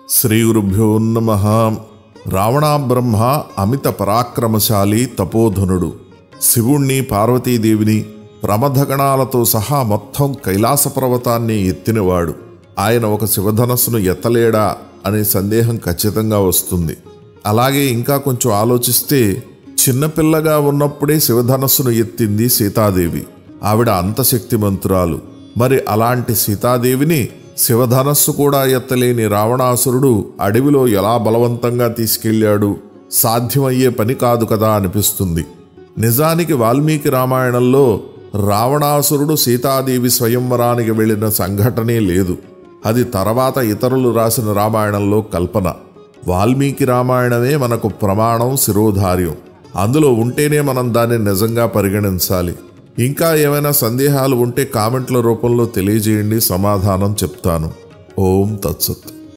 శ్రీ గురుభ్యో నమ రావణ బ్రహ్మ అమిత పరాక్రమశాలి తపోధనుడు శివుణ్ణి పార్వతీదేవిని ప్రమథగణాలతో సహా మొత్తం కైలాస పర్వతాన్ని ఎత్తినవాడు ఆయన ఒక శివధనస్సును ఎత్తలేడా అనే సందేహం ఖచ్చితంగా వస్తుంది అలాగే ఇంకా కొంచెం ఆలోచిస్తే చిన్నపిల్లగా ఉన్నప్పుడే శివధనస్సును ఎత్తింది సీతాదేవి ఆవిడ అంత శక్తిమంతురాలు మరి అలాంటి సీతాదేవిని శివధనస్సు కూడా ఎత్తలేని రావణాసురుడు అడవిలో ఎలా బలవంతంగా తీసుకెళ్ళాడు సాధ్యమయ్యే పని కాదు కదా అనిపిస్తుంది నిజానికి వాల్మీకి రామాయణంలో రావణాసురుడు సీతాదేవి స్వయంవరానికి వెళ్ళిన సంఘటనే లేదు అది తర్వాత ఇతరులు రాసిన రామాయణంలో కల్పన వాల్మీకి రామాయణమే మనకు ప్రమాణం శిరోధార్యం అందులో ఉంటేనే మనం దాన్ని నిజంగా పరిగణించాలి ఇంకా ఏమైనా సందేహాలు ఉంటే కామెంట్ల రూపంలో తెలియజేయండి సమాధానం చెప్తాను ఓం తత్సత్